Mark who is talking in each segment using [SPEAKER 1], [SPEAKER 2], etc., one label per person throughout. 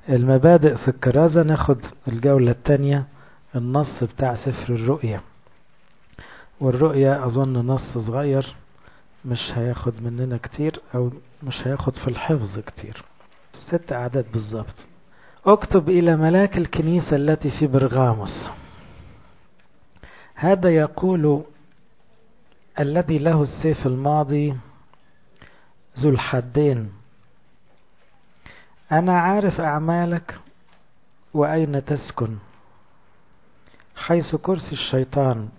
[SPEAKER 1] المبادئ في الكرازة ناخد الجولة التانية النص بتاع سفر الرؤية والرؤية أظن نص صغير مش هياخد مننا كتير أو مش هياخد في الحفظ كتير ست أعداد بالظبط اكتب إلى ملاك الكنيسة التي في برغاموس هذا يقول الذي له السيف الماضي ذو الحدين أنا عارف أعمالك وأين تسكن حيث كرسي الشيطان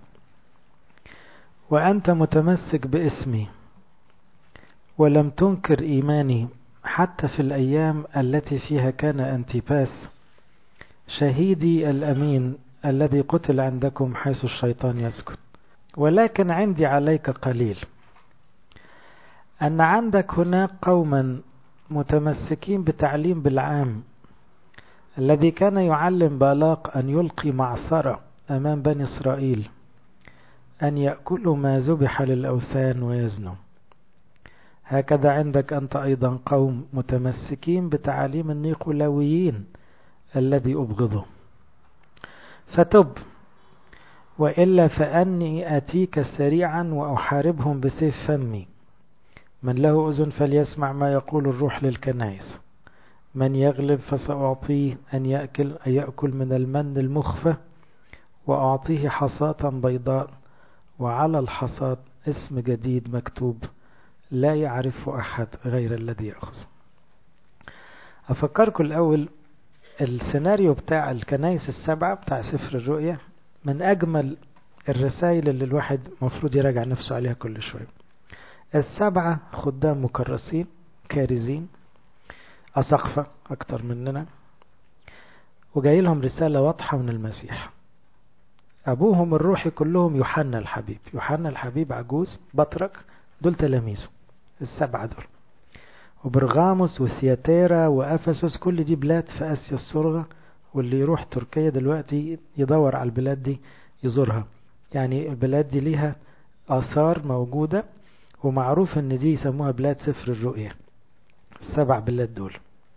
[SPEAKER 1] وأنت متمسك باسمي ولم تنكر إيماني حتى في الأيام التي فيها كان أنتيباس شهيدي الأمين الذي قتل عندكم حيث الشيطان يسكن ولكن عندي عليك قليل أن عندك هناك قوما متمسكين بتعليم بالعام الذي كان يعلم بالاق أن يلقي معثرة أمام بني إسرائيل أن يأكلوا ما ذبح للأوثان ويزنوا هكذا عندك أنت أيضا قوم متمسكين بتعاليم النيقولاويين الذي أبغضه فتب وإلا فأني أتيك سريعا وأحاربهم بسيف فمي من له أذن فليسمع ما يقول الروح للكنائس من يغلب فسأعطيه أن يأكل, أن يأكل من المن المخفى وأعطيه حصاة بيضاء وعلى الحصاة اسم جديد مكتوب لا يعرف أحد غير الذي يأخذ أفكركم الأول السيناريو بتاع الكنائس السبعة بتاع سفر الرؤية من أجمل الرسائل اللي الواحد مفروض يراجع نفسه عليها كل شوية السبعة خدام مكرسين كارزين أسقفة أكتر مننا وجاي لهم رسالة واضحة من المسيح أبوهم الروحي كلهم يوحنا الحبيب يوحنا الحبيب عجوز بطرك دول تلاميذه السبعة دول وبرغاموس وثياتيرا وأفسس كل دي بلاد في آسيا الصغرى واللي يروح تركيا دلوقتي يدور على البلاد دي يزورها يعني البلاد دي ليها آثار موجودة ومعروف ان دي يسموها بلاد سفر الرؤية السبع بلاد دول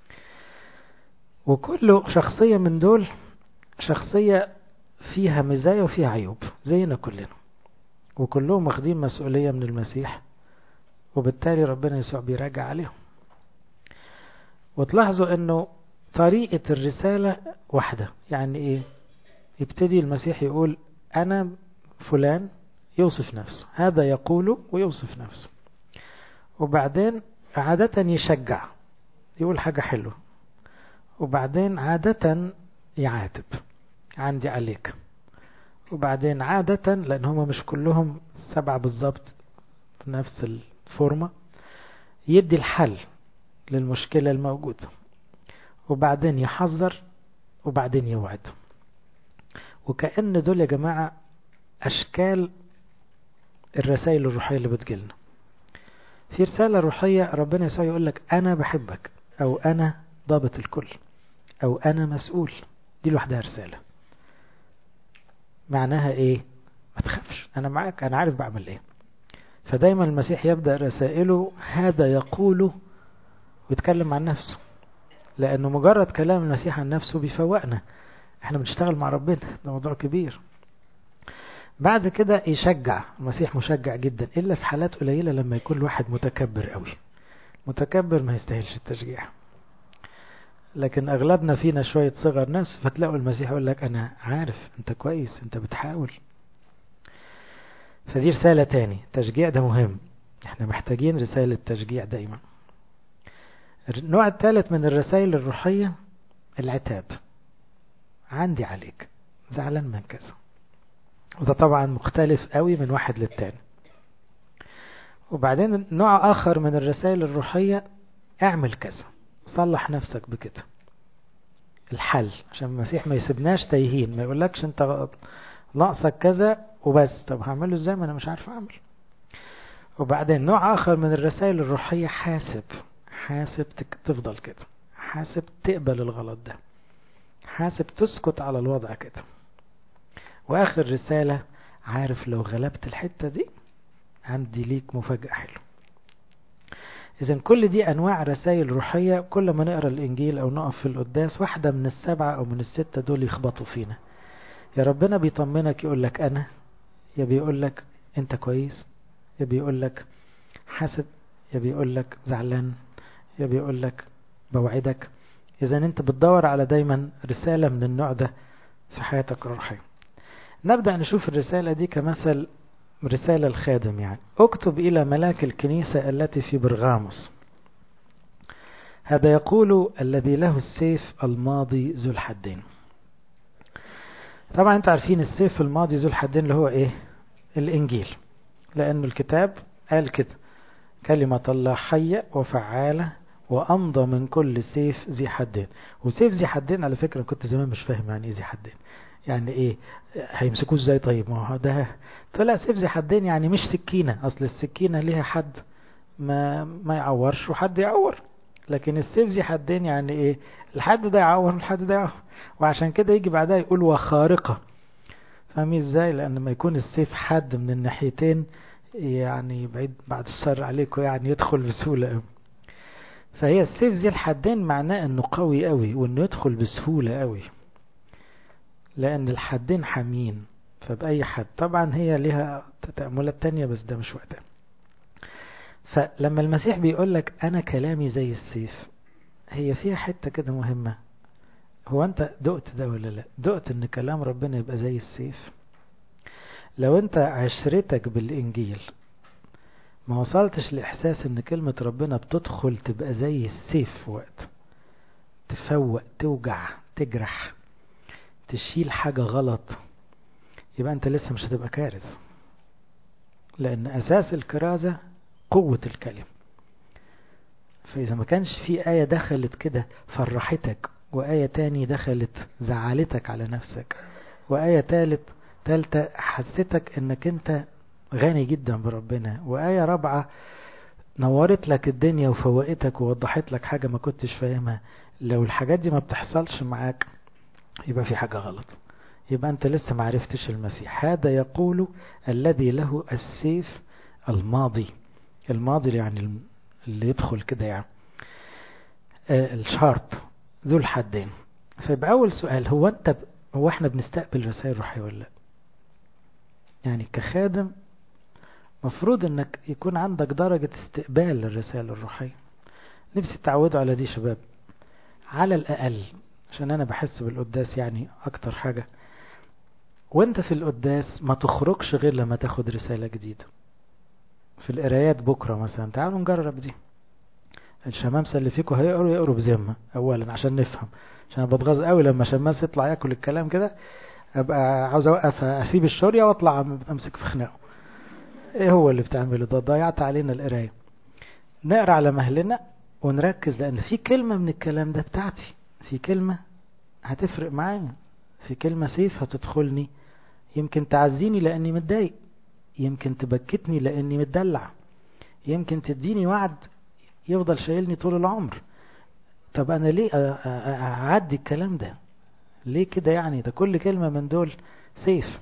[SPEAKER 1] وكل شخصية من دول شخصية فيها مزايا وفيها عيوب زينا كلنا وكلهم واخدين مسؤولية من المسيح وبالتالي ربنا يسوع بيراجع عليهم وتلاحظوا انه طريقة الرسالة واحدة يعني ايه يبتدي المسيح يقول انا فلان يوصف نفسه هذا يقول ويوصف نفسه وبعدين عادة يشجع يقول حاجة حلوة وبعدين عادة يعاتب عندي عليك وبعدين عادة لأن هم مش كلهم سبعة بالظبط في نفس الفورمة يدي الحل للمشكلة الموجودة وبعدين يحذر وبعدين يوعد وكأن دول يا جماعة أشكال الرسائل الروحية اللي بتجيلنا في رسالة روحية ربنا يسوع يقول لك أنا بحبك أو أنا ضابط الكل أو أنا مسؤول دي لوحدها رسالة معناها إيه ما تخافش أنا معاك أنا عارف بعمل إيه فدايما المسيح يبدأ رسائله هذا يقوله ويتكلم عن نفسه لأنه مجرد كلام المسيح عن نفسه بيفوقنا احنا بنشتغل مع ربنا ده موضوع كبير بعد كده يشجع المسيح مشجع جدا إلا في حالات قليلة لما يكون الواحد متكبر قوي متكبر ما يستاهلش التشجيع لكن أغلبنا فينا شوية صغر نفس فتلاقوا المسيح يقول لك أنا عارف أنت كويس أنت بتحاول فدي رسالة تاني تشجيع ده مهم احنا محتاجين رسالة تشجيع دايما النوع الثالث من الرسائل الروحية العتاب عندي عليك زعلان من كذا وده طبعا مختلف قوي من واحد للتاني وبعدين نوع آخر من الرسائل الروحية اعمل كذا صلح نفسك بكده الحل عشان المسيح ما يسيبناش تايهين ما يقولكش انت ناقصك كذا وبس طب هعمله ازاي ما انا مش عارف اعمل وبعدين نوع اخر من الرسائل الروحية حاسب حاسب تفضل كده حاسب تقبل الغلط ده حاسب تسكت على الوضع كده واخر رسالة عارف لو غلبت الحتة دي عندي ليك مفاجأة حلوة إذا كل دي أنواع رسائل روحية كل ما نقرأ الإنجيل أو نقف في القداس واحدة من السبعة أو من الستة دول يخبطوا فينا يا ربنا بيطمنك يقول لك أنا يا بيقول لك أنت كويس يا بيقول لك حاسب يا بيقول لك زعلان يا بيقول لك بوعدك إذا أنت بتدور على دايما رسالة من النوع ده في حياتك الروحية نبدأ نشوف الرسالة دي كمثل رسالة الخادم يعني اكتب إلى ملاك الكنيسة التي في برغاموس هذا يقول الذي له السيف الماضي ذو الحدين طبعا انتوا عارفين السيف الماضي ذو الحدين اللي هو ايه الانجيل لانه الكتاب قال كده كلمة الله حية وفعالة وأمضى من كل سيف ذي حدين وسيف ذي حدين على فكرة كنت زمان مش فاهم يعني ايه ذي حدين يعني ايه هيمسكوه ازاي طيب ما هو ده طلع سيف ذي حدين يعني مش سكينة اصل السكينة ليها حد ما ما يعورش وحد يعور لكن السيف ذي حدين يعني ايه الحد ده يعور والحد ده يعور وعشان كده يجي بعدها يقول وخارقة فاهمين ازاي لان ما يكون السيف حد من الناحيتين يعني بعيد بعد الشر عليكم يعني يدخل بسهولة فهي السيف ذي الحدين معناه انه قوي قوي وانه يدخل بسهولة قوي لان الحدين حامين فبأي حد طبعا هي لها تأملات تانية بس ده مش وقتها فلما المسيح بيقول لك انا كلامي زي السيف هي فيها حتة كده مهمة هو انت دقت ده ولا لا دقت ان كلام ربنا يبقى زي السيف لو انت عشرتك بالانجيل ما وصلتش لاحساس ان كلمة ربنا بتدخل تبقى زي السيف في وقت تفوق توجع تجرح تشيل حاجة غلط يبقى انت لسه مش هتبقى كارث لان اساس الكرازة قوة الكلمة فاذا ما كانش في آية دخلت كده فرحتك وآية تاني دخلت زعلتك على نفسك وآية تالت تالتة حسيتك انك انت غني جدا بربنا وآية رابعة نورت لك الدنيا وفوقتك ووضحت لك حاجة ما كنتش فاهمها لو الحاجات دي ما بتحصلش معاك يبقى في حاجة غلط يبقى انت لسه ما عرفتش المسيح هذا يقول الذي له السيف الماضي الماضي يعني اللي يدخل كده يعني آه الشارب ذو الحدين فيبقى أول سؤال هو أنت هو احنا بنستقبل رسائل روحية ولا لا يعني كخادم مفروض انك يكون عندك درجة استقبال للرسائل الروحية نفسي تعودوا على دي شباب على الأقل عشان أنا بحس بالقداس يعني أكتر حاجة وانت في القداس ما تخرجش غير لما تاخد رسالة جديدة في القرايات بكرة مثلا تعالوا نجرب دي الشمامسة اللي فيكم هيقروا يقروا بذمة أولا عشان نفهم عشان أنا بتغاظ قوي لما شماس يطلع ياكل الكلام كده أبقى عاوز أوقف أسيب الشورية وأطلع أمسك في خناقه إيه هو اللي بتعمله ده ضيعت علينا القراية نقرا على مهلنا ونركز لأن في كلمة من الكلام ده بتاعتي في كلمة هتفرق معايا في كلمة سيف هتدخلني يمكن تعزيني لأني متضايق يمكن تبكتني لأني متدلع يمكن تديني وعد يفضل شايلني طول العمر طب أنا ليه أعدي الكلام ده ليه كده يعني ده كل كلمة من دول سيف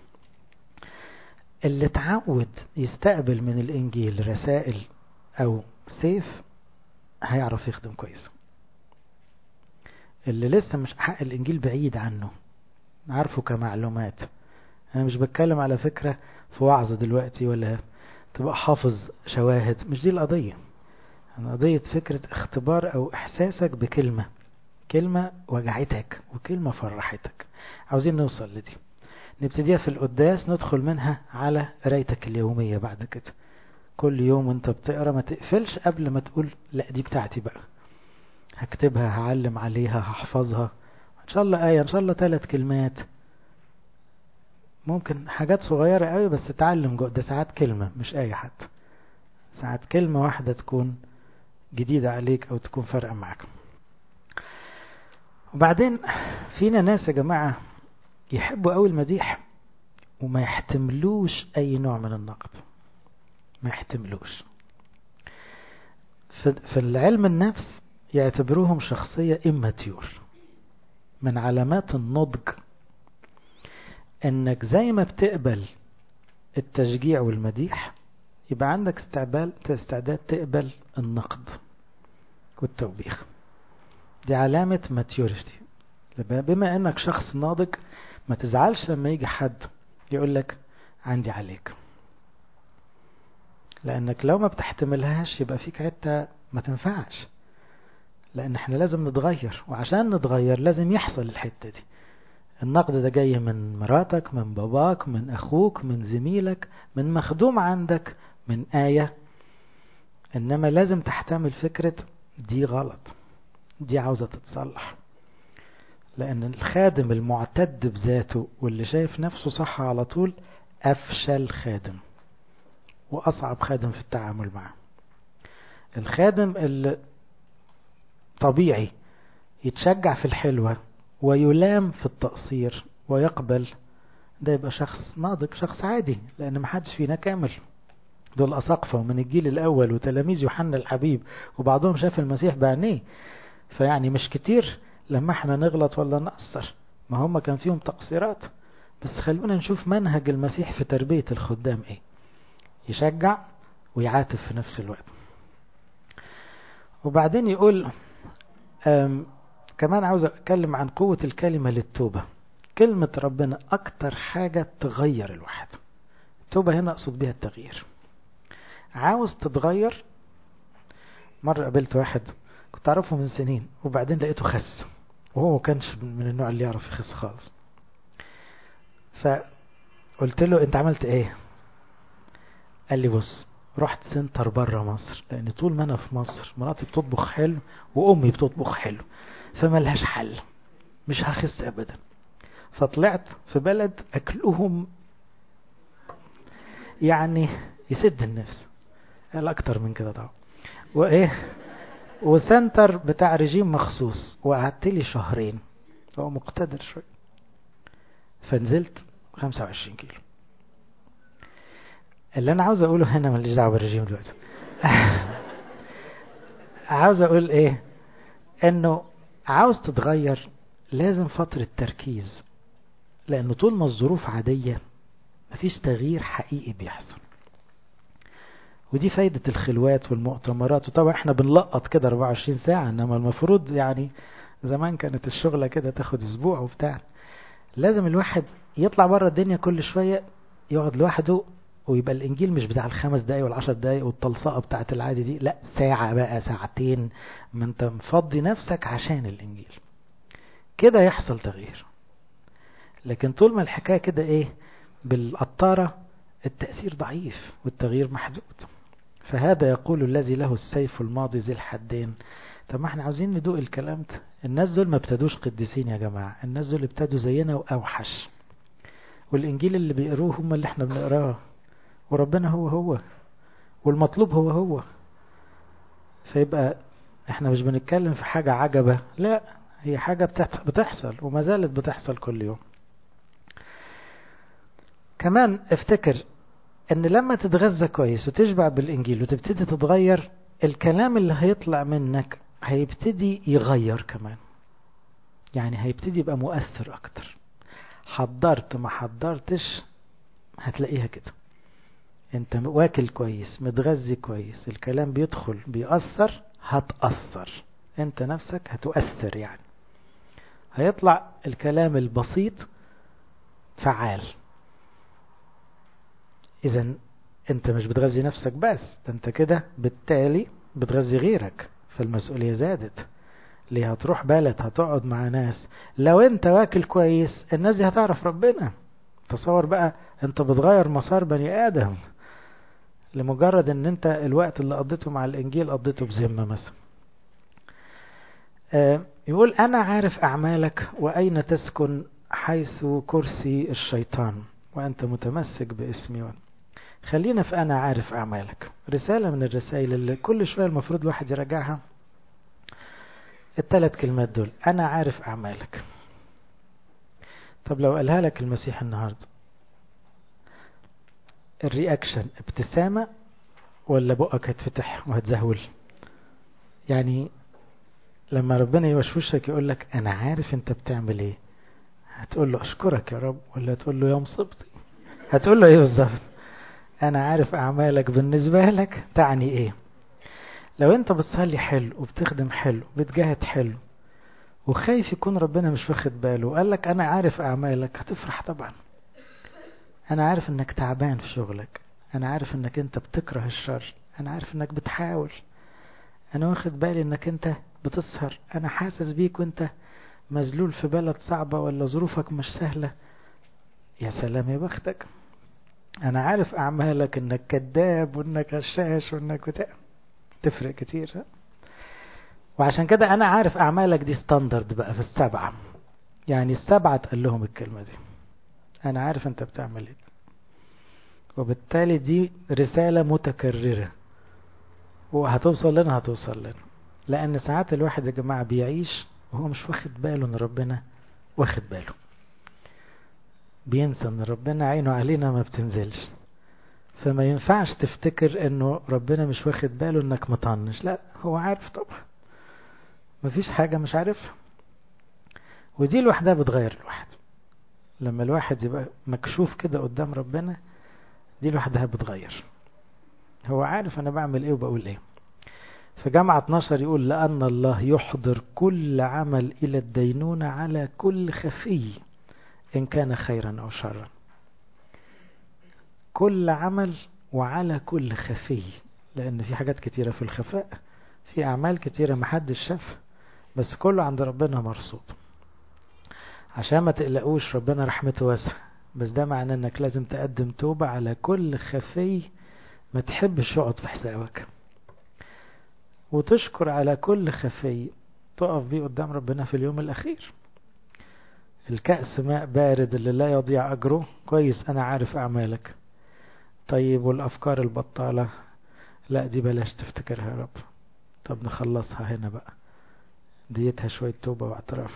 [SPEAKER 1] اللي اتعود يستقبل من الإنجيل رسائل أو سيف هيعرف يخدم كويس اللي لسه مش حق الإنجيل بعيد عنه عارفه كمعلومات أنا مش بتكلم على فكرة في وعظة دلوقتي ولا تبقى حافظ شواهد مش دي القضية أنا قضية فكرة اختبار أو إحساسك بكلمة كلمة وجعتك وكلمة فرحتك عاوزين نوصل لدي نبتديها في القداس ندخل منها على قرايتك اليومية بعد كده كل يوم وانت بتقرا ما تقفلش قبل ما تقول لا دي بتاعتي بقى هكتبها هعلم عليها هحفظها ان شاء الله آية ان شاء الله ثلاث كلمات ممكن حاجات صغيرة قوي بس تتعلم جوه ده ساعات كلمة مش آية حتى ساعات كلمة واحدة تكون جديدة عليك أو تكون فارقة معك وبعدين فينا ناس يا جماعة يحبوا قوي المديح وما يحتملوش أي نوع من النقد ما يحتملوش في العلم النفس يعتبروهم شخصية إماتيور من علامات النضج انك زي ما بتقبل التشجيع والمديح يبقى عندك استعبال استعداد تقبل النقد والتوبيخ دي علامة ماتيوريتي بما انك شخص ناضج ما تزعلش لما يجي حد يقول لك عندي عليك لانك لو ما بتحتملهاش يبقى فيك حتة ما تنفعش لان احنا لازم نتغير وعشان نتغير لازم يحصل الحتة دي النقد ده جاي من مراتك من باباك من اخوك من زميلك من مخدوم عندك من آية انما لازم تحتمل فكرة دي غلط دي عاوزة تتصلح لأن الخادم المعتد بذاته واللي شايف نفسه صح على طول أفشل خادم وأصعب خادم في التعامل معه الخادم اللي طبيعي يتشجع في الحلوة ويلام في التقصير ويقبل ده يبقى شخص ناضج شخص عادي لأن محدش فينا كامل دول أساقفة ومن الجيل الأول وتلاميذ يوحنا الحبيب وبعضهم شاف المسيح بعينيه فيعني مش كتير لما احنا نغلط ولا نقصر ما هم كان فيهم تقصيرات بس خلونا نشوف منهج المسيح في تربية الخدام ايه يشجع ويعاتب في نفس الوقت وبعدين يقول كمان عاوز اتكلم عن قوة الكلمة للتوبة كلمة ربنا اكتر حاجة تغير الواحد التوبة هنا اقصد بها التغيير عاوز تتغير مرة قابلت واحد كنت أعرفه من سنين وبعدين لقيته خس وهو ما كانش من النوع اللي يعرف يخس خالص فقلت له أنت عملت إيه قال لي بص رحت سنتر بره مصر لأن طول ما أنا في مصر مراتي بتطبخ حلو وأمي بتطبخ حلو فملهاش حل مش هخس أبدا فطلعت في بلد أكلهم يعني يسد النفس قال أكتر من كده طبعا وإيه وسنتر بتاع رجيم مخصوص وقعدت لي شهرين هو مقتدر شوي فنزلت 25 كيلو اللي انا عاوز اقوله هنا ماليش دعوه بالرجيم دلوقتي عاوز اقول ايه انه عاوز تتغير لازم فترة تركيز لانه طول ما الظروف عادية مفيش تغيير حقيقي بيحصل ودي فايدة الخلوات والمؤتمرات وطبعا احنا بنلقط كده 24 ساعة انما المفروض يعني زمان كانت الشغلة كده تاخد اسبوع وبتاع لازم الواحد يطلع بره الدنيا كل شوية يقعد لوحده ويبقى الانجيل مش بتاع الخمس دقايق والعشر دقايق والتلصقة بتاعت العادي دي لا ساعة بقى ساعتين ما انت مفضي نفسك عشان الانجيل كده يحصل تغيير لكن طول ما الحكاية كده ايه بالقطارة التأثير ضعيف والتغيير محدود فهذا يقول الذي له السيف الماضي ذي الحدين طب ما احنا عاوزين ندوق الكلام ده الناس دول ما ابتدوش قديسين يا جماعة الناس دول ابتدوا زينا وأوحش والإنجيل اللي بيقروه هم اللي احنا بنقراه وربنا هو هو والمطلوب هو هو فيبقى احنا مش بنتكلم في حاجة عجبة لا هي حاجة بتحصل وما زالت بتحصل كل يوم كمان افتكر ان لما تتغذى كويس وتشبع بالانجيل وتبتدي تتغير الكلام اللي هيطلع منك هيبتدي يغير كمان يعني هيبتدي يبقى مؤثر اكتر حضرت ما حضرتش هتلاقيها كده انت واكل كويس متغذي كويس الكلام بيدخل بيأثر هتأثر انت نفسك هتؤثر يعني هيطلع الكلام البسيط فعال اذا انت مش بتغذي نفسك بس ده انت كده بالتالي بتغذي غيرك فالمسؤولية زادت ليه هتروح بلد هتقعد مع ناس لو انت واكل كويس الناس دي هتعرف ربنا تصور بقى انت بتغير مسار بني ادم لمجرد ان انت الوقت اللي قضيته مع الانجيل قضيته بذمة مثلا آه يقول انا عارف اعمالك واين تسكن حيث كرسي الشيطان وانت متمسك باسمي خلينا في انا عارف اعمالك رسالة من الرسائل اللي كل شوية المفروض الواحد يراجعها الثلاث كلمات دول انا عارف اعمالك طب لو قالها لك المسيح النهارده الرياكشن ابتسامة ولا بقك هتفتح وهتزهول يعني لما ربنا يوشوشك يقول لك انا عارف انت بتعمل ايه هتقول له اشكرك يا رب ولا تقول له يا مصيبتي هتقول له ايه بالظبط انا عارف اعمالك بالنسبة لك تعني ايه لو انت بتصلي حلو وبتخدم حلو وبتجاهد حلو وخايف يكون ربنا مش واخد باله وقال لك انا عارف اعمالك هتفرح طبعا انا عارف انك تعبان في شغلك انا عارف انك انت بتكره الشر انا عارف انك بتحاول انا واخد بالي انك انت بتسهر انا حاسس بيك وانت مذلول في بلد صعبة ولا ظروفك مش سهلة يا سلام يا بختك انا عارف اعمالك انك كذاب وانك غشاش وانك بتاع تفرق كتير وعشان كده انا عارف اعمالك دي ستاندرد بقى في السبعة يعني السبعة تقول لهم الكلمة دي انا عارف انت بتعمل ايه وبالتالي دي رسالة متكررة وهتوصل لنا هتوصل لنا لان ساعات الواحد يا جماعة بيعيش وهو مش واخد باله ان ربنا واخد باله بينسى ان ربنا عينه علينا ما بتنزلش فما ينفعش تفتكر انه ربنا مش واخد باله انك مطنش لا هو عارف طبعا مفيش حاجة مش عارفها ودي لوحدها بتغير الواحد لما الواحد يبقى مكشوف كده قدام ربنا دي لوحدها بتغير هو عارف انا بعمل ايه وبقول ايه في جامعة 12 يقول لأن الله يحضر كل عمل إلى الدينونة على كل خفي إن كان خيرا أو شرا كل عمل وعلى كل خفي لأن في حاجات كتيرة في الخفاء في أعمال كتيرة محدش شاف بس كله عند ربنا مرصود عشان ما تقلقوش ربنا رحمته واسعة بس ده معناه انك لازم تقدم توبة على كل خفي ما تحبش يقعد في حسابك وتشكر على كل خفي تقف بيه قدام ربنا في اليوم الأخير الكأس ماء بارد اللي لا يضيع أجره كويس أنا عارف أعمالك طيب والأفكار البطالة لا دي بلاش تفتكرها يا رب طب نخلصها هنا بقى ديتها شوية توبة واعتراف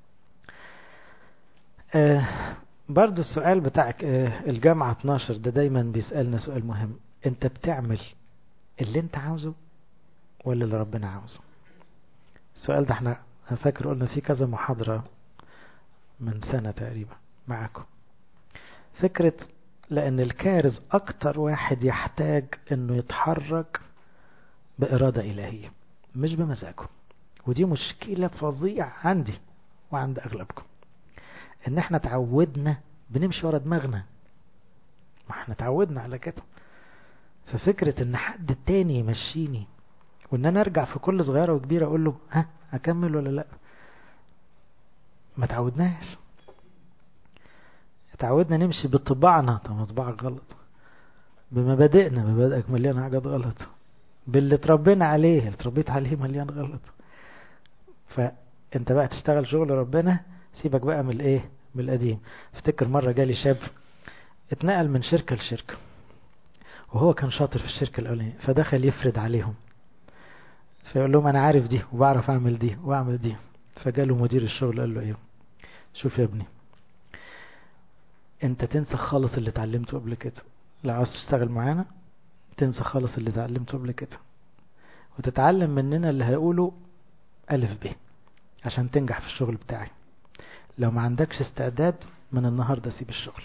[SPEAKER 1] آه برضو السؤال بتاعك آه الجامعة 12 ده دايما بيسألنا سؤال مهم انت بتعمل اللي انت عاوزه ولا اللي ربنا عاوزه السؤال ده احنا انا فاكر قلنا فيه كذا محاضرة من سنة تقريبا معاكم فكرة لأن الكارز أكتر واحد يحتاج أنه يتحرك بإرادة إلهية مش بمزاجه ودي مشكلة فظيعة عندي وعند أغلبكم إن احنا تعودنا بنمشي ورا دماغنا ما احنا تعودنا على كده ففكرة إن حد تاني يمشيني وإن أنا أرجع في كل صغيرة وكبيرة أقول له ها أكمل ولا لأ ما تعودناش تعودنا نمشي بطباعنا طب طباعك غلط بمبادئنا مبادئك مليانة حاجات غلط باللي اتربينا عليه اللي اتربيت عليه مليان غلط فانت بقى تشتغل شغل ربنا سيبك بقى من الايه من القديم افتكر مرة جالي شاب اتنقل من شركة لشركة وهو كان شاطر في الشركة الأولانية فدخل يفرد عليهم فيقول لهم أنا عارف دي وبعرف أعمل دي وأعمل دي فجاله مدير الشغل قال له إيه شوف يا ابني أنت تنسى خالص اللي اتعلمته قبل كده لو عاوز تشتغل معانا تنسى خالص اللي اتعلمته قبل كده وتتعلم مننا اللي هيقوله ألف ب عشان تنجح في الشغل بتاعي لو ما عندكش استعداد من النهاردة سيب الشغل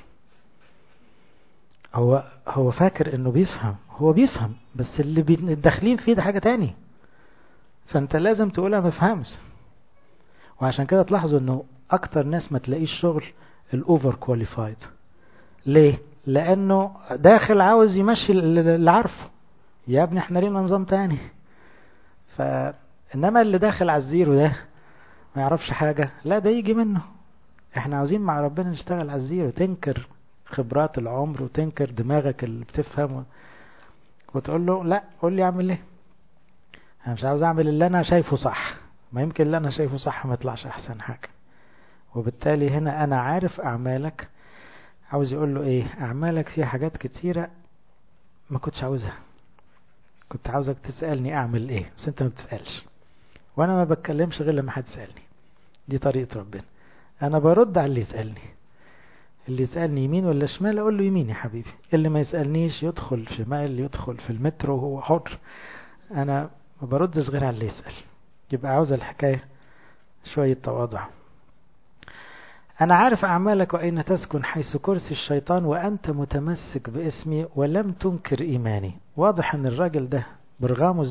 [SPEAKER 1] هو هو فاكر انه بيفهم هو بيفهم بس اللي داخلين فيه ده حاجة تاني فانت لازم تقولها ما فهمش وعشان كده تلاحظوا انه اكتر ناس ما تلاقيش شغل الاوفر كواليفايد ليه لانه داخل عاوز يمشي اللي عارفه يا ابني احنا لينا نظام تاني فانما اللي داخل على الزيرو ده ما يعرفش حاجة لا ده يجي منه احنا عاوزين مع ربنا نشتغل على الزيرو تنكر خبرات العمر وتنكر دماغك اللي بتفهم وتقول له لا قول لي اعمل ايه انا مش عاوز اعمل اللي انا شايفه صح ما يمكن اللي انا شايفه صح ما يطلعش احسن حاجة وبالتالي هنا انا عارف اعمالك عاوز يقول له ايه اعمالك فيها حاجات كتيرة ما كنتش عاوزها كنت عاوزك تسألني اعمل ايه بس انت ما بتسألش وانا ما بتكلمش غير لما حد يسألني دي طريقة ربنا انا برد على اللي يسألني اللي يسألني يمين ولا شمال اقول له يمين يا حبيبي اللي ما يسألنيش يدخل شمال يدخل في المترو وهو حر انا ما بردش غير على اللي يسأل يبقى عاوز الحكاية شوية تواضع أنا عارف أعمالك وأين تسكن حيث كرسي الشيطان وأنت متمسك باسمي ولم تنكر إيماني واضح أن الراجل ده برغاموس دي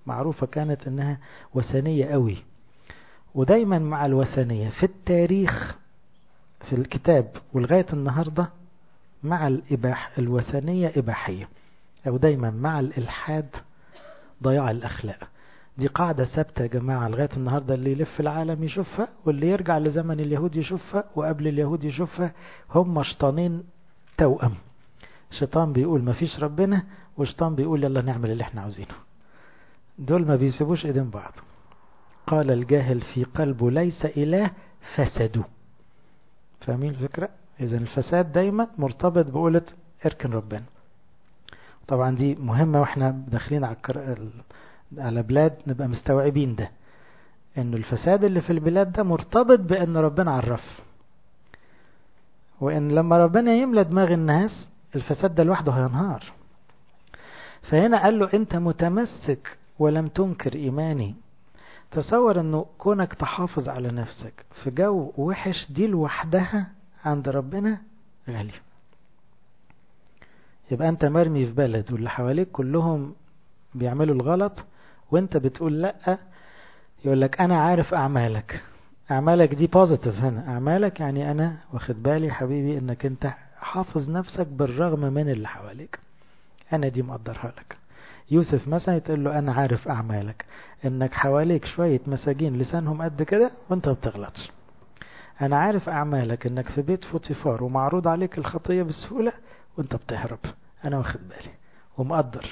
[SPEAKER 1] معروفة كانت انها وثنية قوي ودايما مع الوثنية في التاريخ في الكتاب ولغاية النهاردة مع الإباح الوثنية إباحية أو دايما مع الإلحاد ضياع الأخلاق دي قاعدة ثابتة يا جماعة لغاية النهاردة اللي يلف العالم يشوفها واللي يرجع لزمن اليهود يشوفها وقبل اليهود يشوفها هم شيطانين توأم شيطان بيقول ما فيش ربنا وشيطان بيقول يلا نعمل اللي احنا عاوزينه دول ما بيسيبوش ايدين بعض قال الجاهل في قلبه ليس إله فسدوا فاهمين الفكرة إذا الفساد دايما مرتبط بقولة اركن ربنا طبعا دي مهمة واحنا داخلين على على بلاد نبقى مستوعبين ده ان الفساد اللي في البلاد ده مرتبط بان ربنا عرف وان لما ربنا يملى دماغ الناس الفساد ده لوحده هينهار فهنا قال له انت متمسك ولم تنكر ايماني تصور انه كونك تحافظ على نفسك في جو وحش دي لوحدها عند ربنا غالية يبقى انت مرمي في بلد واللي حواليك كلهم بيعملوا الغلط وانت بتقول لا يقول لك انا عارف اعمالك اعمالك دي بوزيتيف هنا اعمالك يعني انا واخد بالي حبيبي انك انت حافظ نفسك بالرغم من اللي حواليك انا دي مقدرها لك يوسف مثلا يتقول له انا عارف اعمالك انك حواليك شوية مساجين لسانهم قد كده وانت ما بتغلطش انا عارف اعمالك انك في بيت فوتيفار ومعروض عليك الخطية بسهولة وانت بتهرب انا واخد بالي ومقدر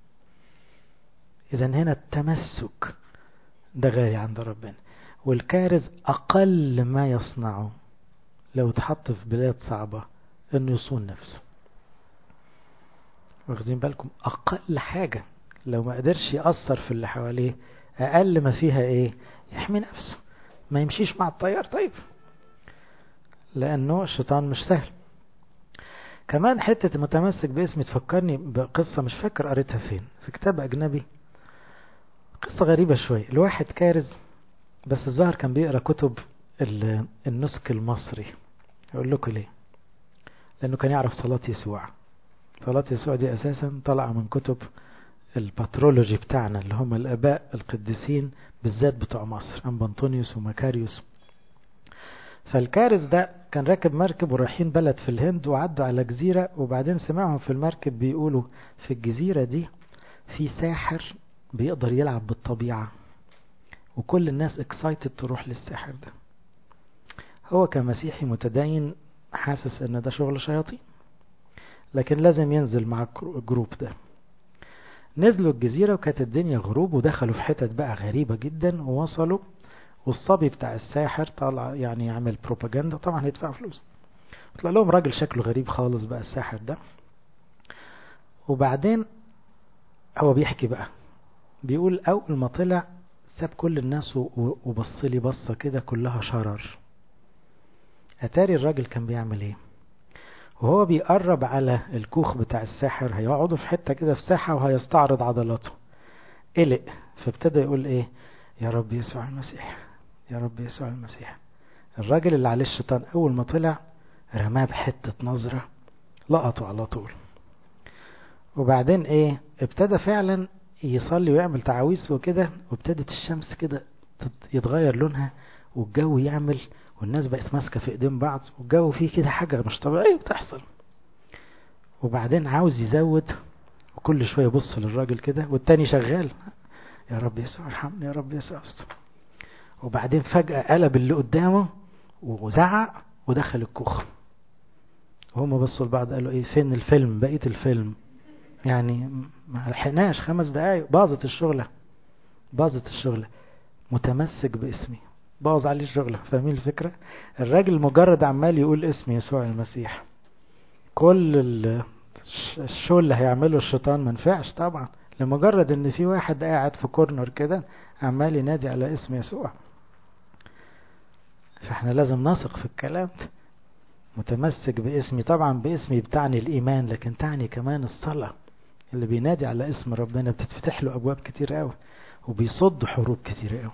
[SPEAKER 1] اذا هنا التمسك ده غالي عند ربنا والكارث اقل ما يصنعه لو اتحط في بلاد صعبة انه يصون نفسه واخدين بالكم اقل حاجة لو ما قدرش يأثر في اللي حواليه اقل ما فيها ايه يحمي نفسه ما يمشيش مع الطيار طيب لانه الشيطان مش سهل كمان حتة متمسك باسمي تفكرني بقصة مش فاكر قريتها فين في كتاب أجنبي قصة غريبة شوية الواحد كارز بس الظاهر كان بيقرأ كتب النسك المصري أقول لكم ليه لأنه كان يعرف صلاة يسوع صلاة يسوع دي أساسا طالعة من كتب الباترولوجي بتاعنا اللي هم الآباء القديسين بالذات بتوع مصر أم بنطونيوس ومكاريوس فالكارث ده كان راكب مركب ورايحين بلد في الهند وعدوا على جزيرة وبعدين سمعهم في المركب بيقولوا في الجزيرة دي في ساحر بيقدر يلعب بالطبيعة وكل الناس اكسايتد تروح للساحر ده هو كمسيحي متدين حاسس ان ده شغل شياطين لكن لازم ينزل مع الجروب ده نزلوا الجزيرة وكانت الدنيا غروب ودخلوا في حتت بقى غريبة جدا ووصلوا والصبي بتاع الساحر طلع يعني يعمل بروباجندا طبعا هيدفع فلوس طلع لهم راجل شكله غريب خالص بقى الساحر ده وبعدين هو بيحكي بقى بيقول اول ما طلع ساب كل الناس وبص لي بصه كده كلها شرر اتاري الراجل كان بيعمل ايه وهو بيقرب على الكوخ بتاع الساحر هيقعدوا في حته كده في ساحه وهيستعرض عضلاته قلق فابتدى يقول ايه يا رب يسوع المسيح يا رب يسوع المسيح الراجل اللي عليه الشيطان اول ما طلع رماه بحته نظره لقطه على طول وبعدين ايه ابتدى فعلا يصلي ويعمل تعاويذ وكده وابتدت الشمس كده يتغير لونها والجو يعمل والناس بقت ماسكه في ايدين بعض والجو فيه كده حاجه مش طبيعيه بتحصل وبعدين عاوز يزود وكل شويه يبص للراجل كده والتاني شغال يا رب يسوع ارحمني يا رب يسوع استر وبعدين فجأة قلب اللي قدامه وزعق ودخل الكوخ وهم بصوا لبعض قالوا ايه فين الفيلم بقية الفيلم يعني ما لحقناش خمس دقايق باظت الشغلة باظت الشغلة متمسك باسمي باظ عليه الشغلة فاهمين الفكرة الراجل مجرد عمال يقول اسم يسوع المسيح كل الشو اللي هيعمله الشيطان منفعش طبعا لمجرد ان في واحد قاعد في كورنر كده عمال ينادي على اسم يسوع فاحنا لازم نثق في الكلام ده متمسك باسمي طبعا باسمي بتعني الايمان لكن تعني كمان الصلاة اللي بينادي على اسم ربنا بتتفتح له ابواب كتير قوي وبيصد حروب كتير قوي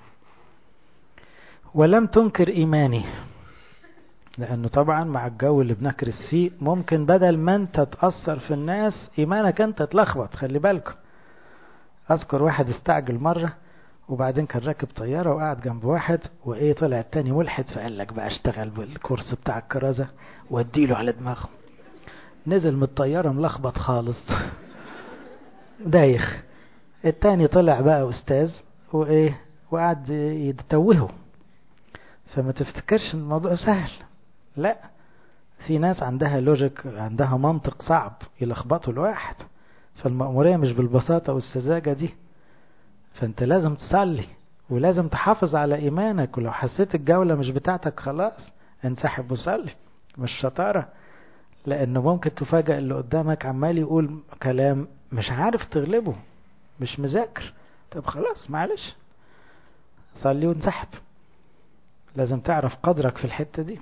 [SPEAKER 1] ولم تنكر ايماني لانه طبعا مع الجو اللي بنكرس فيه ممكن بدل ما انت تأثر في الناس ايمانك انت تلخبط خلي بالكم اذكر واحد استعجل مرة وبعدين كان راكب طيارة وقعد جنب واحد وايه طلع التاني ملحد فقال لك بقى اشتغل بالكورس بتاع الكرازة واديله على دماغه نزل من الطيارة ملخبط خالص دايخ التاني طلع بقى استاذ وايه وقعد يتوهه فما تفتكرش الموضوع سهل لا في ناس عندها لوجيك عندها منطق صعب يلخبطوا الواحد فالمأمورية مش بالبساطة والسذاجة دي فانت لازم تصلي ولازم تحافظ على ايمانك ولو حسيت الجولة مش بتاعتك خلاص انسحب وصلي مش شطارة لانه ممكن تفاجأ اللي قدامك عمال يقول كلام مش عارف تغلبه مش مذاكر طب خلاص معلش صلي وانسحب لازم تعرف قدرك في الحتة دي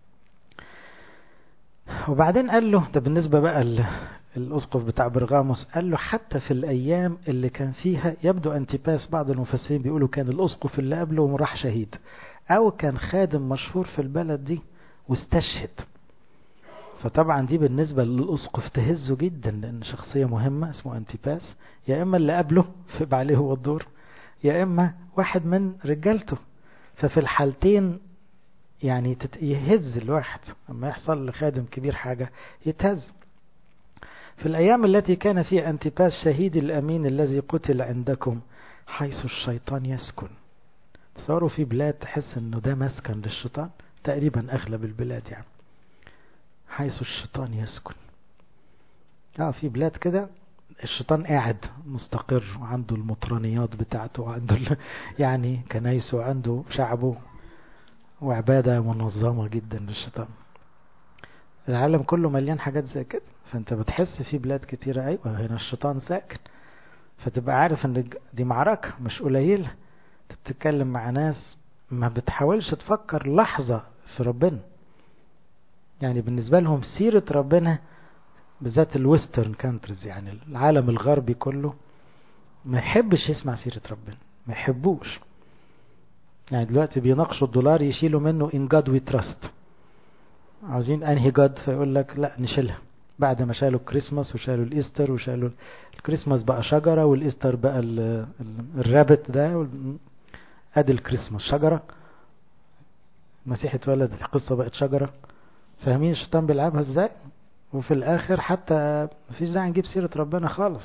[SPEAKER 1] وبعدين قال له ده بالنسبة بقى الأسقف بتاع برغاموس قال له حتى في الأيام اللي كان فيها يبدو أنتيباس بعض المفسرين بيقولوا كان الأسقف اللي قبله راح شهيد أو كان خادم مشهور في البلد دي واستشهد فطبعا دي بالنسبة للأسقف تهزه جدا لأن شخصية مهمة اسمه أنتيباس يا إما اللي قبله في عليه هو الدور يا إما واحد من رجالته ففي الحالتين يعني يهز الواحد لما يحصل لخادم كبير حاجة يتهز في الأيام التي كان فيها أنتيباس شهيد الأمين الذي قتل عندكم حيث الشيطان يسكن تصوروا في بلاد تحس انه ده مسكن للشيطان تقريبا اغلب البلاد يعني حيث الشيطان يسكن اه في بلاد كده الشيطان قاعد مستقر وعنده المطرانيات بتاعته وعنده يعني كنايسه وعنده شعبه وعبادة منظمة جدا للشيطان العالم كله مليان حاجات زي كده فانت بتحس في بلاد كتيرة ايوه هنا الشيطان ساكن فتبقى عارف ان دي معركة مش قليلة انت بتتكلم مع ناس ما بتحاولش تفكر لحظة في ربنا يعني بالنسبة لهم سيرة ربنا بالذات الويسترن كانتريز يعني العالم الغربي كله ما يحبش يسمع سيرة ربنا ما يحبوش يعني دلوقتي بيناقشوا الدولار يشيلوا منه in God we trust عاوزين انهي جاد فيقول لك لا نشيلها بعد ما شالوا الكريسماس وشالوا الايستر وشالوا الكريسماس بقى شجرة والايستر بقى الرابت ده ادي الكريسماس شجرة المسيح اتولد القصة بقت شجرة فاهمين الشيطان بيلعبها ازاي وفي الاخر حتى مفيش داعي نجيب سيرة ربنا خالص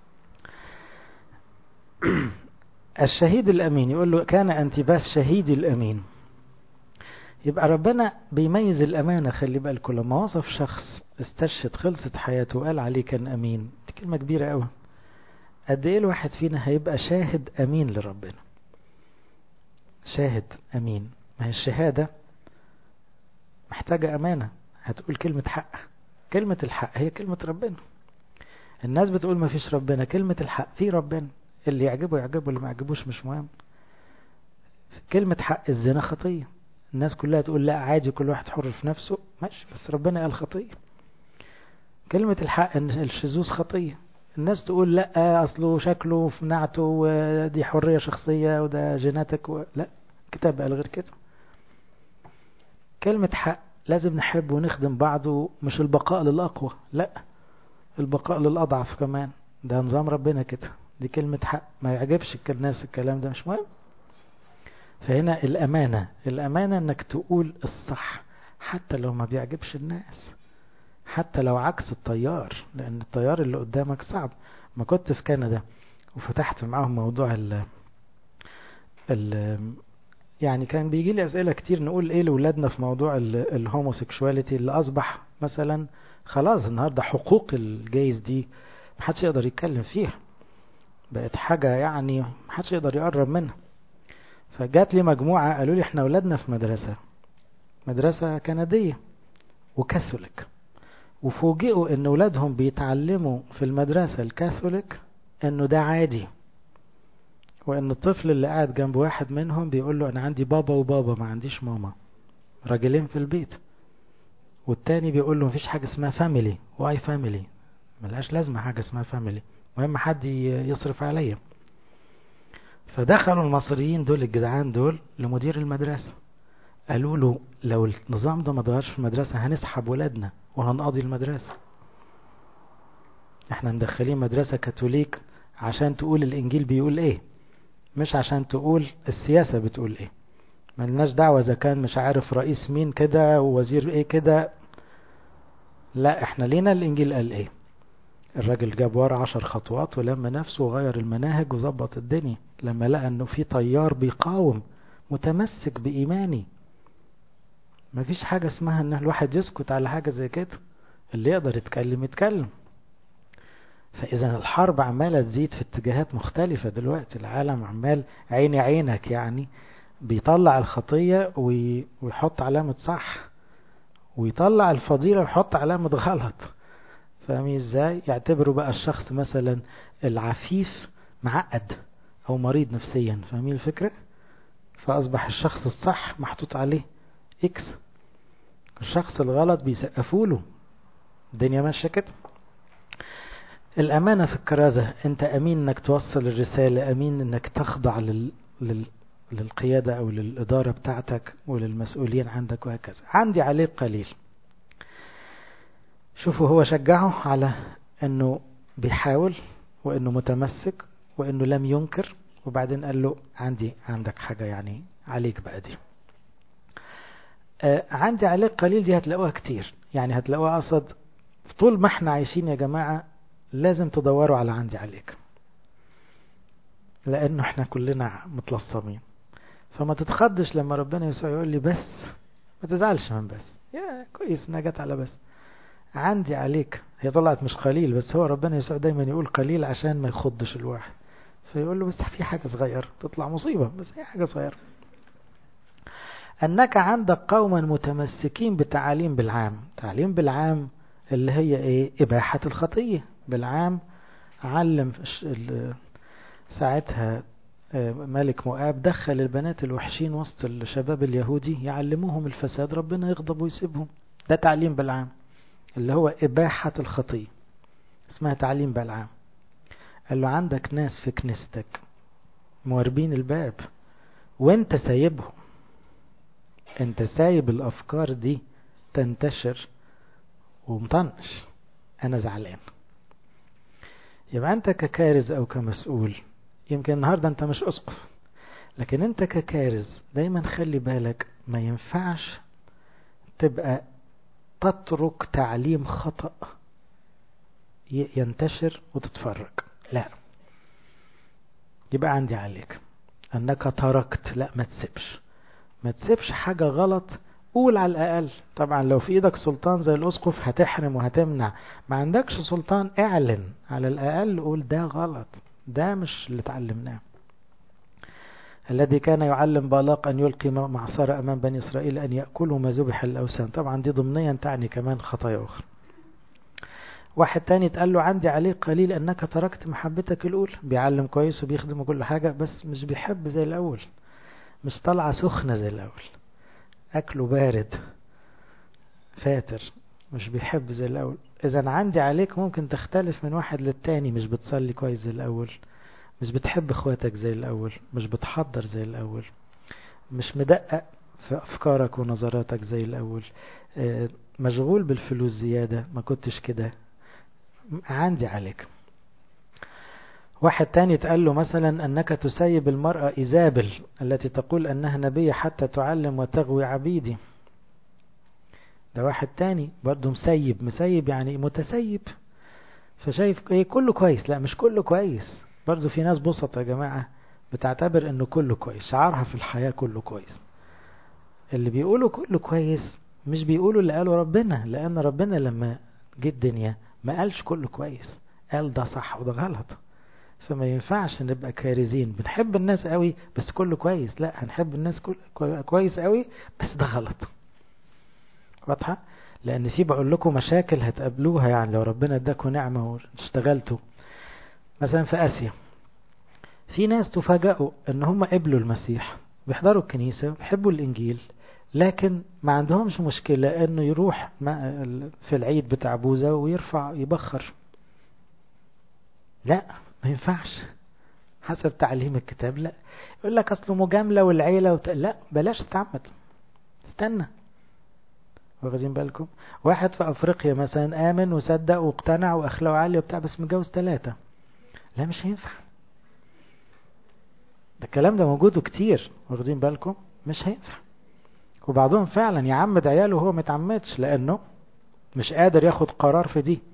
[SPEAKER 1] الشهيد الامين يقول له كان انتباس شهيد الامين يبقى ربنا بيميز الأمانة خلي بالكم لما وصف شخص استشهد خلصت حياته وقال عليه كان أمين دي كلمة كبيرة قوي قد إيه الواحد فينا هيبقى شاهد أمين لربنا شاهد أمين ما هي الشهادة محتاجة أمانة هتقول كلمة حق كلمة الحق هي كلمة ربنا الناس بتقول ما فيش ربنا كلمة الحق في ربنا اللي يعجبه يعجبه اللي ما يعجبوش مش مهم كلمة حق الزنا خطية الناس كلها تقول لا عادي كل واحد حر في نفسه ماشي بس ربنا قال خطية كلمة الحق ان الشذوذ خطية الناس تقول لا اصله شكله في نعته ودي حرية شخصية وده جيناتك و... لا كتاب قال غير كده كلمة حق لازم نحب ونخدم بعض مش البقاء للأقوى لا البقاء للأضعف كمان ده نظام ربنا كده دي كلمة حق ما يعجبش الناس الكلام ده مش مهم فهنا الأمانة الأمانة أنك تقول الصح حتى لو ما بيعجبش الناس حتى لو عكس الطيار لأن الطيار اللي قدامك صعب ما كنت في كندا وفتحت معاهم موضوع ال ال يعني كان بيجي لي أسئلة كتير نقول إيه لأولادنا في موضوع الهوموسيكشواليتي اللي أصبح مثلا خلاص النهاردة حقوق الجايز دي محدش يقدر يتكلم فيها بقت حاجة يعني محدش يقدر يقرب منها فجات لي مجموعة قالوا لي احنا اولادنا في مدرسة مدرسة كندية وكاثوليك وفوجئوا ان اولادهم بيتعلموا في المدرسة الكاثوليك انه ده عادي وان الطفل اللي قاعد جنب واحد منهم بيقول له انا عندي بابا وبابا ما عنديش ماما راجلين في البيت والتاني بيقول له مفيش حاجة اسمها فاميلي واي فاميلي ملهاش لازمة حاجة اسمها فاميلي مهم حد يصرف عليا فدخلوا المصريين دول الجدعان دول لمدير المدرسة قالوا له لو النظام ده ما اتغيرش في المدرسة هنسحب ولادنا وهنقضي المدرسة احنا مدخلين مدرسة كاثوليك عشان تقول الانجيل بيقول ايه مش عشان تقول السياسة بتقول ايه ملناش دعوة اذا كان مش عارف رئيس مين كده ووزير ايه كده لا احنا لينا الانجيل قال ايه الراجل جاب ورا عشر خطوات ولما نفسه وغير المناهج وظبط الدنيا لما لقى انه في طيار بيقاوم متمسك بإيماني مفيش حاجة اسمها ان الواحد يسكت على حاجة زي كده اللي يقدر يتكلم يتكلم فإذا الحرب عمالة تزيد في اتجاهات مختلفة دلوقتي العالم عمال عيني عينك يعني بيطلع الخطية ويحط علامة صح ويطلع الفضيلة ويحط علامة غلط فاهمين ازاي يعتبروا بقى الشخص مثلا العفيف معقد او مريض نفسيا فاهمين الفكرة فاصبح الشخص الصح محطوط عليه اكس الشخص الغلط بيسقفوا له الدنيا ماشيه كده الأمانة في الكرازة أنت أمين أنك توصل الرسالة أمين أنك تخضع لل... لل... للقيادة أو للإدارة بتاعتك وللمسؤولين عندك وهكذا عندي عليه قليل شوفوا هو شجعه على أنه بيحاول وأنه متمسك وأنه لم ينكر وبعدين قال له عندي عندك حاجة يعني عليك بقى دي آه عندي عليك قليل دي هتلاقوها كتير يعني هتلاقوها قصد طول ما احنا عايشين يا جماعة لازم تدوروا على عندي عليك لانه احنا كلنا متلصمين فما تتخضش لما ربنا يسوع يقول لي بس ما تزعلش من بس يا كويس انها جت على بس عندي عليك هي طلعت مش قليل بس هو ربنا يسوع دايما يقول قليل عشان ما يخضش الواحد فيقول له بس في حاجة صغيرة تطلع مصيبة بس هي حاجة صغيرة أنك عندك قوما متمسكين بتعاليم بالعام تعليم بالعام اللي هي ايه إباحة الخطية بالعام علم ساعتها ملك مؤاب دخل البنات الوحشين وسط الشباب اليهودي يعلموهم الفساد ربنا يغضب ويسيبهم ده تعليم بالعام اللي هو إباحة الخطية اسمها تعليم بالعام قال له عندك ناس في كنيستك مواربين الباب وانت سايبهم انت سايب الافكار دي تنتشر ومطنش انا زعلان يبقى انت ككارز او كمسؤول يمكن النهارده انت مش اسقف لكن انت ككارز دايما خلي بالك ما ينفعش تبقى تترك تعليم خطأ ينتشر وتتفرج لا يبقى عندي عليك انك تركت لا ما تسيبش ما تسيبش حاجة غلط قول على الأقل طبعا لو في إيدك سلطان زي الأسقف هتحرم وهتمنع ما عندكش سلطان اعلن على الأقل قول ده غلط ده مش اللي اتعلمناه الذي كان يعلم بالاق أن يلقي معصرة أمام بني إسرائيل أن يأكلوا ما ذبح الأوثان طبعا دي ضمنيا تعني كمان خطايا أخرى واحد تاني تقال له عندي عليك قليل أنك تركت محبتك الأولى بيعلم كويس وبيخدم كل حاجة بس مش بيحب زي الأول مش طالعة سخنة زي الأول أكله بارد فاتر مش بيحب زي الأول إذا عندي عليك ممكن تختلف من واحد للتاني مش بتصلي كويس زي الأول مش بتحب اخواتك زي الأول مش بتحضر زي الأول مش مدقق في أفكارك ونظراتك زي الأول مشغول بالفلوس زيادة ما كنتش كده عندي عليك واحد تاني تقال له مثلا أنك تسيب المرأة إيزابل التي تقول أنها نبية حتى تعلم وتغوي عبيدي ده واحد تاني برضه مسيب مسيب يعني متسيب فشايف ايه كله كويس لا مش كله كويس برضه في ناس بسط يا جماعة بتعتبر انه كله كويس شعارها في الحياة كله كويس اللي بيقولوا كله كويس مش بيقولوا اللي قاله ربنا لان ربنا لما جه الدنيا ما قالش كله كويس قال ده صح وده غلط فما ينفعش نبقى كارزين بنحب الناس قوي بس كله كويس لا هنحب الناس كل كويس قوي بس ده غلط واضحة لان في بقول لكم مشاكل هتقابلوها يعني لو ربنا اداكم نعمة واشتغلتوا مثلا في اسيا في ناس تفاجئوا ان هم قبلوا المسيح بيحضروا الكنيسة بيحبوا الانجيل لكن ما عندهمش مشكلة انه يروح في العيد بتاع بوزة ويرفع يبخر لا ما ينفعش حسب تعليم الكتاب لا يقول لك اصله مجاملة والعيلة وت... لا بلاش تتعمد استنى واخدين بالكم واحد في افريقيا مثلا امن وصدق واقتنع واخلاقه عالية وبتاع بس متجوز ثلاثة لا مش هينفع ده الكلام ده موجود كتير واخدين بالكم مش هينفع وبعضهم فعلا يعمد عياله وهو متعمدش لانه مش قادر ياخد قرار في دي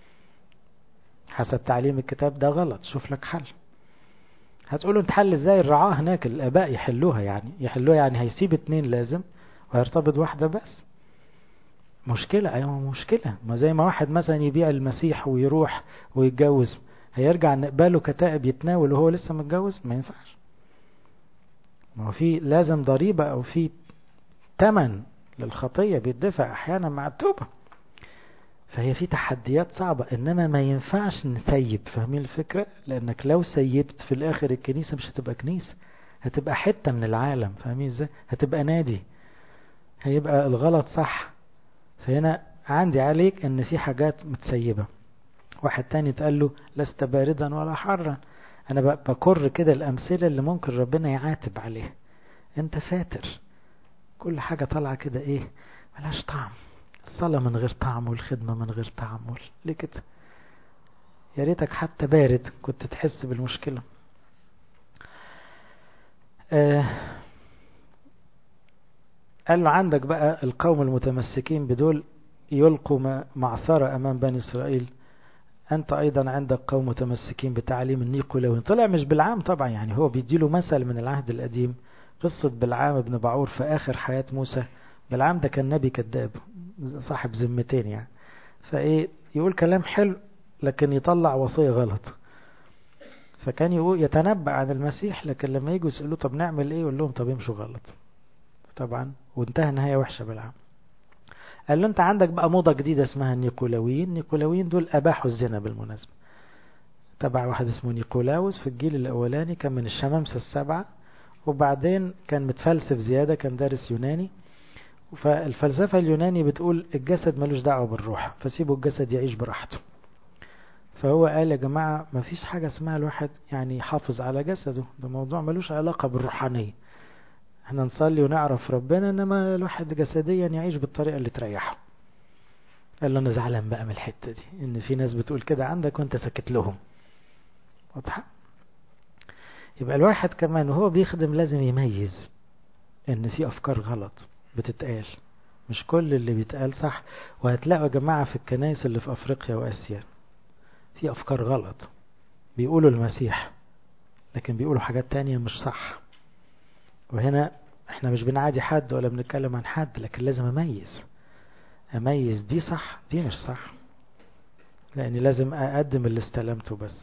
[SPEAKER 1] حسب تعليم الكتاب ده غلط شوف لك حل هتقولوا انت حل ازاي الرعاة هناك الاباء يحلوها يعني يحلوها يعني هيسيب اتنين لازم وهيرتبط واحدة بس مشكلة ايوه مشكلة ما زي ما واحد مثلا يبيع المسيح ويروح ويتجوز هيرجع نقبله كتائب يتناول وهو لسه متجوز ما ينفعش ما هو في لازم ضريبة او في تمن للخطية بيدفع احيانا مع التوبة فهي في تحديات صعبة انما ما ينفعش نسيب فاهمين الفكرة لانك لو سيبت في الاخر الكنيسة مش هتبقى كنيسة هتبقى حتة من العالم فاهمين ازاي هتبقى نادي هيبقى الغلط صح فهنا عندي عليك ان في حاجات متسيبة واحد تاني تقال له لست باردا ولا حرا انا بكر كده الامثلة اللي ممكن ربنا يعاتب عليها انت فاتر كل حاجة طالعة كده ايه ملهاش طعم الصلاة من غير طعم والخدمة من غير طعم ليه كده يا ريتك حتى بارد كنت تحس بالمشكلة آه قال له عندك بقى القوم المتمسكين بدول يلقوا معصرة أمام بني إسرائيل أنت أيضا عندك قوم متمسكين بتعليم النيقولوين طلع مش بالعام طبعا يعني هو بيديله مثل من العهد القديم قصة بالعام ابن بعور في آخر حياة موسى بالعام ده كان نبي كذاب صاحب ذمتين يعني فايه يقول كلام حلو لكن يطلع وصية غلط فكان يقول يتنبأ عن المسيح لكن لما يجوا يسألوه طب نعمل ايه يقول لهم طب امشوا غلط طبعا وانتهى نهاية وحشة بالعام قال له انت عندك بقى موضة جديدة اسمها النيقولاويين النيقولاويين دول اباحوا الزنا بالمناسبة تبع واحد اسمه نيقولاوس في الجيل الاولاني كان من الشمامسة السبعة وبعدين كان متفلسف زيادة كان دارس يوناني فالفلسفة اليوناني بتقول الجسد ملوش دعوة بالروح فسيبوا الجسد يعيش براحته فهو قال يا جماعة ما فيش حاجة اسمها الواحد يعني يحافظ على جسده ده موضوع ملوش علاقة بالروحانية احنا نصلي ونعرف ربنا انما الواحد جسديا يعيش بالطريقة اللي تريحه قال له انا زعلان بقى من الحتة دي ان في ناس بتقول كده عندك وانت سكت لهم واضحة يبقى الواحد كمان وهو بيخدم لازم يميز ان في افكار غلط بتتقال مش كل اللي بيتقال صح وهتلاقوا يا جماعة في الكنائس اللي في أفريقيا وآسيا في أفكار غلط بيقولوا المسيح لكن بيقولوا حاجات تانية مش صح وهنا احنا مش بنعادي حد ولا بنتكلم عن حد لكن لازم أميز أميز دي صح دي مش صح لأني لازم أقدم اللي استلمته بس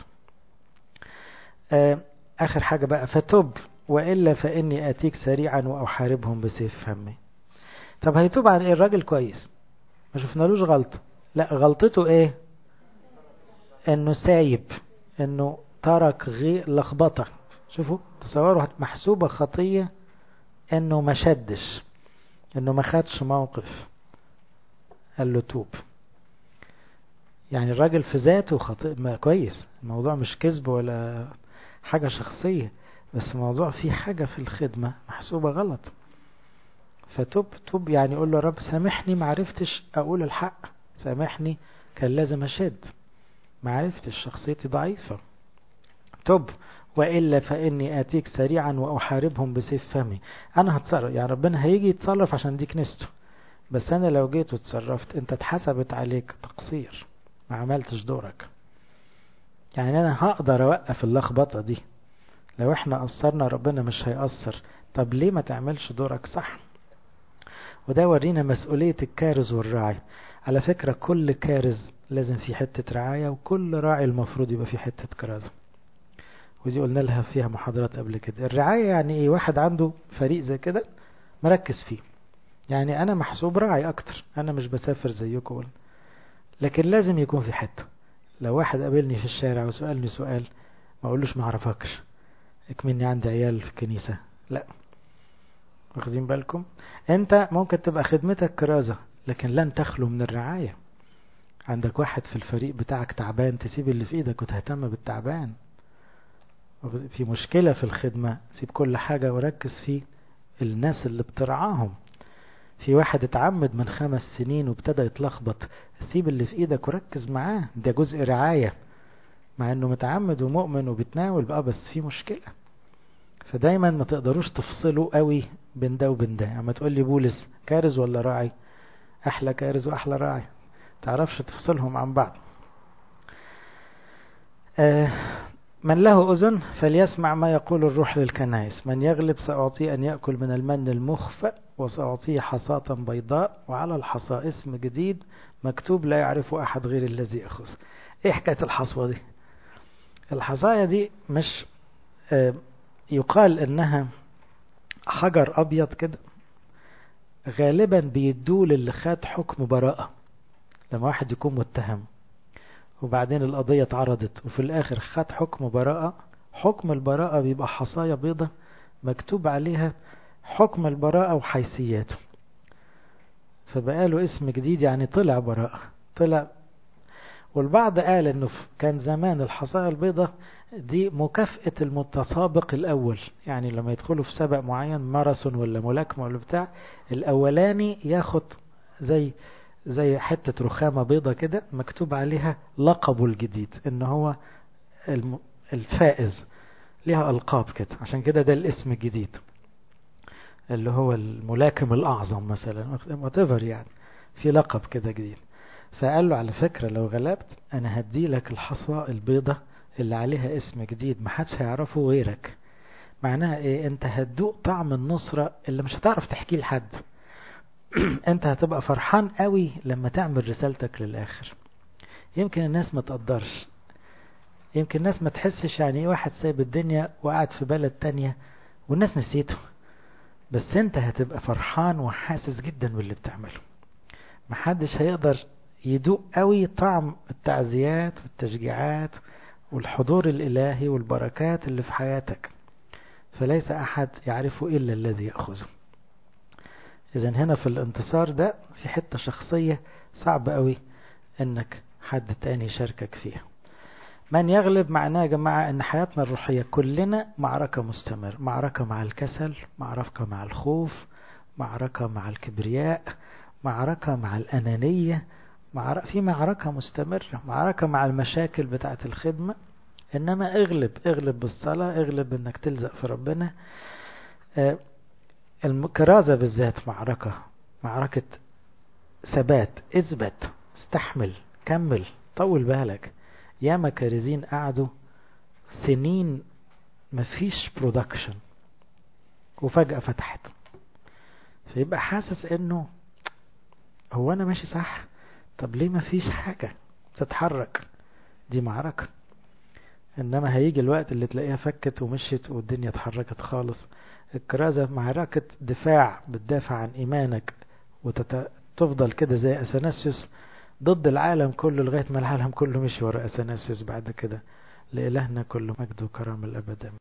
[SPEAKER 1] آخر حاجة بقى فتب وإلا فإني آتيك سريعا وأحاربهم بسيف فمي طب هيتوب عن ايه الراجل كويس ما شفنالوش غلطة لا غلطته ايه انه سايب انه ترك غي لخبطة شوفوا تصوروا محسوبة خطية انه ما شدش انه ما خدش موقف قال له توب يعني الراجل في ذاته خطيء ما كويس الموضوع مش كذب ولا حاجة شخصية بس موضوع فيه حاجة في الخدمة محسوبة غلط فتوب توب يعني يقول له رب سامحني ما عرفتش اقول الحق سامحني كان لازم اشد ما عرفتش شخصيتي ضعيفة توب وإلا فإني آتيك سريعا وأحاربهم بسيف فمي أنا هتصرف يعني ربنا هيجي يتصرف عشان دي كنيسته بس أنا لو جيت وتصرفت أنت اتحسبت عليك تقصير ما عملتش دورك يعني أنا هقدر أوقف اللخبطة دي لو احنا قصرنا ربنا مش هيقصر طب ليه ما تعملش دورك صح وده ورينا مسؤولية الكارز والراعي على فكرة كل كارز لازم في حتة رعاية وكل راعي المفروض يبقى في حتة كرازة ودي قلنا لها فيها محاضرات قبل كده الرعاية يعني ايه واحد عنده فريق زي كده مركز فيه يعني انا محسوب راعي اكتر انا مش بسافر زيكم لكن لازم يكون في حتة لو واحد قابلني في الشارع وسألني سؤال ما اقولوش ما اعرفكش اكمني عندي عيال في الكنيسة لا واخدين بالكم انت ممكن تبقى خدمتك كرازة لكن لن تخلو من الرعاية عندك واحد في الفريق بتاعك تعبان تسيب اللي في ايدك وتهتم بالتعبان في مشكلة في الخدمة سيب كل حاجة وركز في الناس اللي بترعاهم في واحد اتعمد من خمس سنين وابتدى يتلخبط سيب اللي في ايدك وركز معاه ده جزء رعاية مع انه متعمد ومؤمن وبيتناول بقى بس في مشكلة فدايما ما تقدروش تفصلوا قوي بين ده وبين ده اما تقول لي بولس كارز ولا راعي احلى كارز واحلى راعي تعرفش تفصلهم عن بعض آه من له أذن فليسمع ما يقول الروح للكنائس من يغلب سأعطيه أن يأكل من المن المخفأ وسأعطيه حصاة بيضاء وعلى الحصى اسم جديد مكتوب لا يعرف أحد غير الذي يأخذ إيه حكاية الحصوة دي الحصاية دي مش آه يقال إنها حجر أبيض كده غالبا بيدوه للي خد حكم براءة لما واحد يكون متهم وبعدين القضية اتعرضت وفي الآخر خد حكم براءة حكم البراءة بيبقى حصاية بيضة مكتوب عليها حكم البراءة وحيثياته فبقى له اسم جديد يعني طلع براءة طلع والبعض قال انه كان زمان الحصايا البيضة دي مكافأة المتسابق الأول يعني لما يدخلوا في سبق معين ماراثون ولا ملاكمة ولا بتاع الأولاني ياخد زي زي حتة رخامة بيضة كده مكتوب عليها لقبه الجديد ان هو الفائز ليها ألقاب كده عشان كده ده الاسم الجديد اللي هو الملاكم الأعظم مثلا whatever يعني في لقب كده جديد فقال له على فكرة لو غلبت أنا هدي لك الحصى البيضة اللي عليها اسم جديد محدش هيعرفه غيرك معناها ايه انت هتدوق طعم النصرة اللي مش هتعرف تحكيه لحد انت هتبقى فرحان قوي لما تعمل رسالتك للآخر يمكن الناس ما تقدرش يمكن الناس ما تحسش يعني ايه واحد سايب الدنيا وقاعد في بلد تانية والناس نسيته بس انت هتبقى فرحان وحاسس جدا باللي بتعمله محدش هيقدر يدوق قوي طعم التعزيات والتشجيعات والحضور الإلهي والبركات اللي في حياتك فليس أحد يعرفه إلا الذي يأخذه إذا هنا في الانتصار ده في حتة شخصية صعب قوي إنك حد تاني يشاركك فيها من يغلب معناه يا جماعة إن حياتنا الروحية كلنا معركة مستمر معركة مع الكسل معركة مع الخوف معركة مع الكبرياء معركة مع الأنانية معركة في معركة مستمرة معركة مع المشاكل بتاعة الخدمة إنما اغلب اغلب بالصلاة اغلب إنك تلزق في ربنا الكرازة بالذات معركة معركة ثبات اثبت استحمل كمل طول بالك ياما كارزين قعدوا سنين مفيش برودكشن وفجأة فتحت فيبقى حاسس انه هو انا ماشي صح طب ليه مفيش حاجة تتحرك دي معركة انما هيجي الوقت اللي تلاقيها فكت ومشيت والدنيا اتحركت خالص الكرازة معركة دفاع بتدافع عن ايمانك وتفضل كده زي اثناسيوس ضد العالم كله لغاية ما العالم كله مشي ورا اثناسيوس بعد كده لإلهنا كله مجد وكرم الأبد